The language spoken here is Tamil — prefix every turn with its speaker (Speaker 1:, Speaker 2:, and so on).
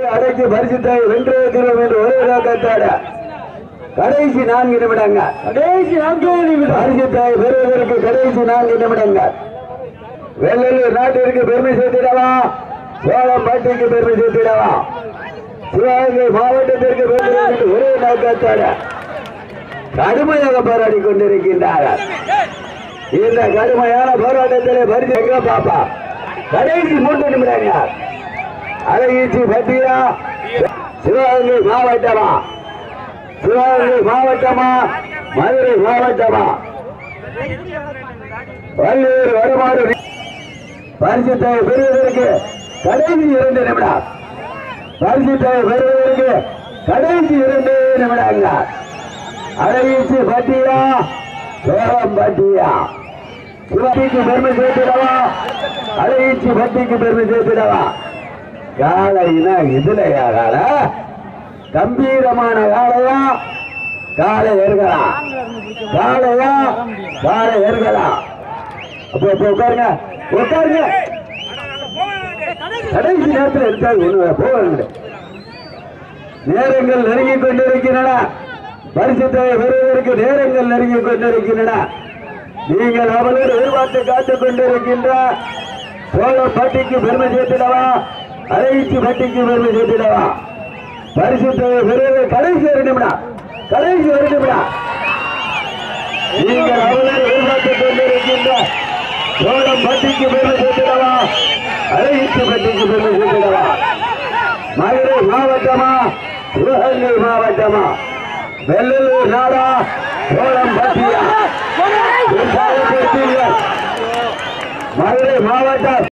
Speaker 1: அடைக்கு பரிசுத்தை வென்று தீர்வோம் என்று ஒரே நோக்கத்தோட கடைசி நான்கு நிமிடங்கள்
Speaker 2: கடைசி நான்கு நிமிடம்
Speaker 1: பரிசுத்தை பெறுவதற்கு கடைசி நான்கு நிமிடங்கள் வெள்ளலூர் நாட்டிற்கு பெருமை சேர்த்திடவா சோழம் பட்டிக்கு பெருமை சேர்த்திடவா சிவகங்கை மாவட்டத்திற்கு பெருமை சேர்த்து ஒரே நோக்கத்தோட கடுமையாக போராடி கொண்டிருக்கின்றார்கள் இந்த கடுமையான போராட்டத்திலே பரிசு எங்க பாப்பா கடைசி மூன்று நிமிடங்கள் அழகீச்சி பட்டியா சிவகங்கை மாவட்டமா சிவகங்கை மாவட்டமா மதுரை மாவட்டமா வள்ளியூர் வருமாறு பரிசுத்தை பெறுவதற்கு கடைசி இரண்டு நிமிடம் பரிசுத்தை பெறுவதற்கு கடைசி இரண்டு நிமிடங்கள் அழகீச்சி பட்டியா சோழம் பட்டியா சிவகிக்கு பெருமை சேர்த்திடவா அழகீச்சி பட்டிக்கு பெருமை சேர்த்திடவா காளைனா இதுலையா கால கம்பீரமான காளையா காலை ஏற்கலாம் காளையா காலை ஏற்கலாம் அப்போ அப்போ உட்காருங்க உட்காருங்க கடைசி நேரத்தில் இருக்காது ஒண்ணு போவாங்க நேரங்கள் நெருங்கிக் கொண்டிருக்கின்றன பரிசுத்தை பெறுவதற்கு நேரங்கள் நெருங்கிக் கொண்டிருக்கின்றன நீங்கள் அவளோடு எதிர்பார்த்து காத்துக் கொண்டிருக்கின்ற சோழ பட்டிக்கு பெருமை சேர்த்திடவா அரைச்சி பட்டிக்கு பெருமை சேர்த்திடவா பரிசுத்தை பெறுவது கடைசி ஒரு நிமிடம் கடைசி ஒரு நிமிடம் நீங்கள் அவளோடு எதிர்பார்த்துக் கொண்டிருக்கின்ற சோழம் பட்டிக்கு பெருமை சேர்த்திடவா அரைச்சி பட்டிக்கு பெருமை சேர்த்திடவா மதுரை மாவட்டமா சிவகங்கை மாவட்டமா வெள்ளலூர் நாடா சோழம் பட்டியா உற்சாகப்படுத்தீர்கள். மதுரை மாவட்டம்